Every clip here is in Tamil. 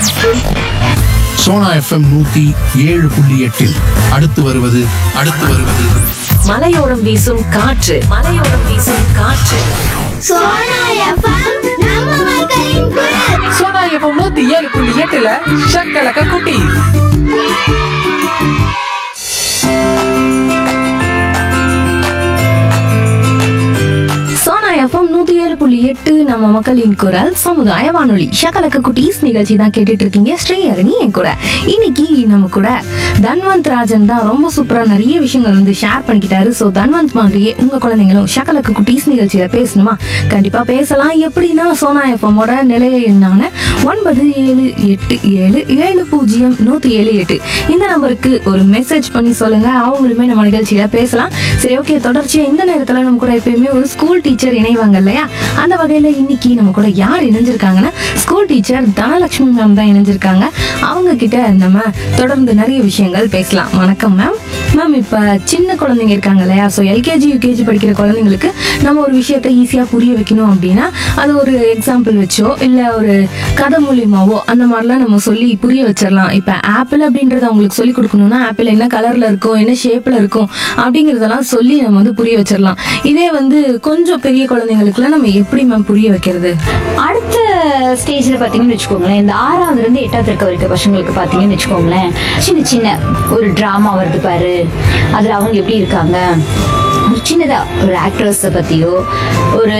சோனா எஃப்எம் நூத்தி ஏழு புள்ளி எட்டில் அடுத்து வருவது அடுத்து வருவது மலையோரம் வீசும் காற்று மலையோரம் வீசும் காற்று சோனா எஃப்எம் நம்ம மக்களின் குரல் சோனா எஃப்எம் நூத்தி ஏழு புள்ளி எட்டுல ஷக்கலக்க குட்டி சோனா எஃப்எம் நூத்தி ஏழு புள்ளி எட்டு நம்ம மக்களின் குரல் சமுதாய வானொலி ஷகலக்க குட்டீஸ் நிகழ்ச்சி தான் கேட்டுட்டு இருக்கீங்க ஸ்ரீஹரணி என் கூட இன்னைக்கு நம்ம கூட தன்வந்த் ராஜன் தான் ரொம்ப சூப்பரா நிறைய விஷயங்கள் வந்து ஷேர் பண்ணிக்கிட்டாரு ஸோ தன்வந்த் மாதிரியே உங்க குழந்தைங்களும் ஷகலக்க குட்டீஸ் நிகழ்ச்சியில பேசணுமா கண்டிப்பா பேசலாம் எப்படின்னா சோனா எஃப்எம்மோட நிலைய எண்ணான ஒன்பது ஏழு எட்டு ஏழு ஏழு பூஜ்ஜியம் நூத்தி ஏழு எட்டு இந்த நம்பருக்கு ஒரு மெசேஜ் பண்ணி சொல்லுங்க அவங்களுமே நம்ம நிகழ்ச்சியில பேசலாம் சரி ஓகே தொடர்ச்சியா இந்த நேரத்துல நம்ம கூட எப்பயுமே ஒரு ஸ்கூல் டீச்சர் இணைவாங்க இல்லையா அந்த வகையில இன்னைக்கு நம்ம கூட யார் இணைஞ்சிருக்காங்கன்னா ஸ்கூல் டீச்சர் தனலட்சுமி மேம் தான் இணைஞ்சிருக்காங்க அவங்க கிட்ட நம்ம தொடர்ந்து நிறைய விஷயங்கள் பேசலாம் வணக்கம் மேம் மேம் இப்ப சின்ன குழந்தைங்க இருக்காங்க இல்லையா ஸோ எல்கேஜி யூகேஜி படிக்கிற குழந்தைங்களுக்கு நம்ம ஒரு விஷயத்த ஈஸியா புரிய வைக்கணும் அப்படின்னா அது ஒரு எக்ஸாம்பிள் வச்சோ இல்ல ஒரு கதை மூலியமாவோ அந்த மாதிரிலாம் நம்ம சொல்லி புரிய வச்சிடலாம் இப்ப ஆப்பிள் அப்படின்றத அவங்களுக்கு சொல்லி கொடுக்கணும்னா ஆப்பிள் என்ன கலர்ல இருக்கும் என்ன ஷேப்ல இருக்கும் அப்படிங்கறதெல்லாம் சொல்லி நம்ம வந்து புரிய வச்சிடலாம் இதே வந்து கொஞ்சம் பெரிய குழந்தைங்களுக்குலாம் நம்ம எப்படி மேம் புரிய வைக்கிறது அடுத்த ஸ்டேஜ்ல பாத்தீங்கன்னு வச்சுக்கோங்களேன் இந்த ஆறாவதுல இருந்து எட்டாவது இருக்க வரைக்கும் பசங்களுக்கு பாத்தீங்கன்னு வச்சுக்கோங்களேன் சின்ன சின்ன ஒரு டிராமா வருது பாரு அதுல அவங்க எப்படி இருக்காங்க ஒரு சின்னதா ஒரு ஆக்ட்ரஸ பத்தியோ ஒரு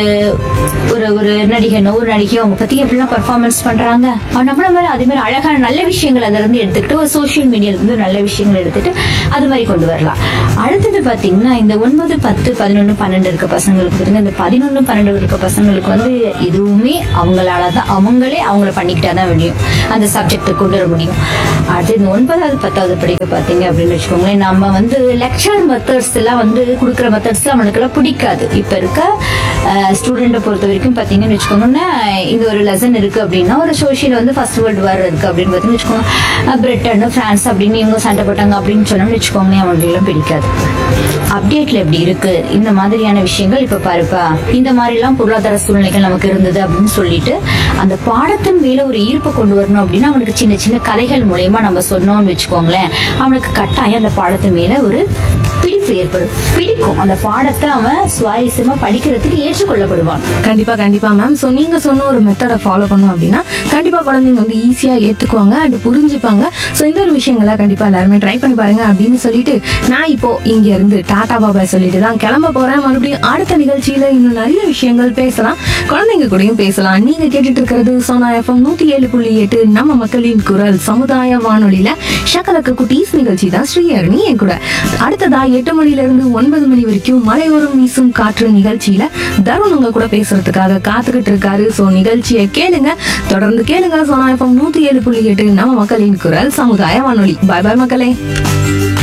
ஒரு ஒரு நடிகனோ ஒரு நடிகையோ அவங்க பத்தி எப்படிலாம் பர்ஃபார்மன்ஸ் பண்றாங்க அவன் நம்மள மாதிரி அதே மாதிரி அழகான நல்ல விஷயங்கள் அதுல இருந்து எடுத்துக்கிட்டு ஒரு சோஷியல் மீடியால இருந்து நல்ல விஷயங்கள் எடுத்துட்டு அது மாதிரி கொண்டு வரலாம் அடுத்தது பாத்தீங்கன்னா இந்த ஒன்பது பத்து பதினொன்னு பன்னெண்டு இருக்க பசங்களுக்கு பாத்தீங்கன்னா இந்த பதினொன்னு பன்னெண்டு இருக்க பசங்களுக்கு வந்து எதுவுமே அவங்களால தான் அவங்களே அவங்கள பண்ணிக்கிட்டா தான் முடியும் அந்த சப்ஜெக்ட் கொண்டு வர முடியும் அடுத்து இந்த ஒன்பதாவது பத்தாவது படிக்க பாத்தீங்க அப்படின்னு வச்சுக்கோங்களேன் நம்ம வந்து லெக்சர் மெத்தட்ஸ் எல்லாம் வந்து கொடுக்குற மெத்தட்ஸ் நம்மளுக்கு எல்லாம் பிடிக்காது இப்ப இருக்க ஸ்டூடெண்ட்டை பொறுத்த வரைக்கும் பாத்தீங்கன்னு வச்சுக்கோங்கன்னா இந்த ஒரு லெசன் இருக்கு அப்படின்னா ஒரு சோஷியல் வந்து ஃபர்ஸ்ட் வேர்ல்டு வார் இருக்கு அப்படின்னு பார்த்தீங்கன்னு வச்சுக்கோங்க பிரிட்டன் பிரான்ஸ் அப்படின்னு இவங்க சண்டை போட்டாங்க அப்படின்னு சொன்னோம்னு வச்சுக்கோங்களேன் அவங்களுக்கு எல்லாம் பிடிக்காது அப்டேட்ல எப்படி இருக்கு இந்த மாதிரியான விஷயங்கள் இப்ப பாருப்பா இந்த மாதிரி எல்லாம் பொருளாதார சூழ்நிலைகள் நமக்கு இருந்தது அப்படின்னு சொல்லிட்டு அந்த பாடத்தின் மேல ஒரு ஈர்ப்பு கொண்டு வரணும் அப்படின்னா அவனுக்கு சின்ன சின்ன கதைகள் மூலயமா நம்ம சொன்னோம்னு வச்சுக்கோங்களேன் அவனுக்கு கட்டாயம் அந்த பாடத்தின் மேல ஒரு பிடிப்பு ஏற்படும் பிடிக்கும் அந்த பாடத்தை அவன் சுவாரஸ்யமா படிக்கிறதுக்கு ஏற்றுக்கொள்ளப்படுவான் கண்டிப்பா கண்டிப்பா மேம் ஸோ நீங்க சொன்ன ஒரு மெத்தடை ஃபாலோ பண்ணோம் அப்படின்னா கண்டிப்பா குழந்தைங்க வந்து ஈஸியா ஏத்துக்குவாங்க அண்ட் புரிஞ்சுப்பாங்க ஸோ இந்த ஒரு விஷயங்களை கண்டிப்பா எல்லாருமே ட்ரை பண்ணி பாருங்க அப்படின்னு சொல்லிட்டு நான் இப்போ இங்க இருந்து டாடா பாபாய் சொல்லிட்டு தான் கிளம்ப போறேன் மறுபடியும் அடுத்த நிகழ்ச்சியில இன்னும் நிறைய விஷயங்கள் பேசலாம் குழந்தைங்க கூடயும் பேசலாம் நீங்க கேட்டுட்டு இருக்கிறது சோனா எஃப்எம் நூத்தி ஏழு புள்ளி எட்டு நம்ம மக்களின் குரல் சமுதாய வானொலியில ஷக்கலக்க குட்டீஸ் நிகழ்ச்சி தான் ஸ்ரீஹரணி என் கூட அடுத்ததா எட்டு மணில இருந்து ஒன்பது மணி வரைக்கும் மலையோரம் வீசும் காற்று நிகழ்ச்சியில தருண் உங்க கூட பேசுறதுக்காக காத்துக்கிட்டு இருக்காரு சோ நிகழ்ச்சியை கேளுங்க தொடர்ந்து கேளுங்க சோனா எஃப்எம் நூத்தி ஏழு புள்ளி எட்டு நம்ம மக்களின் குரல் சமுதாய வானொலி பாய் பாய் மக்களே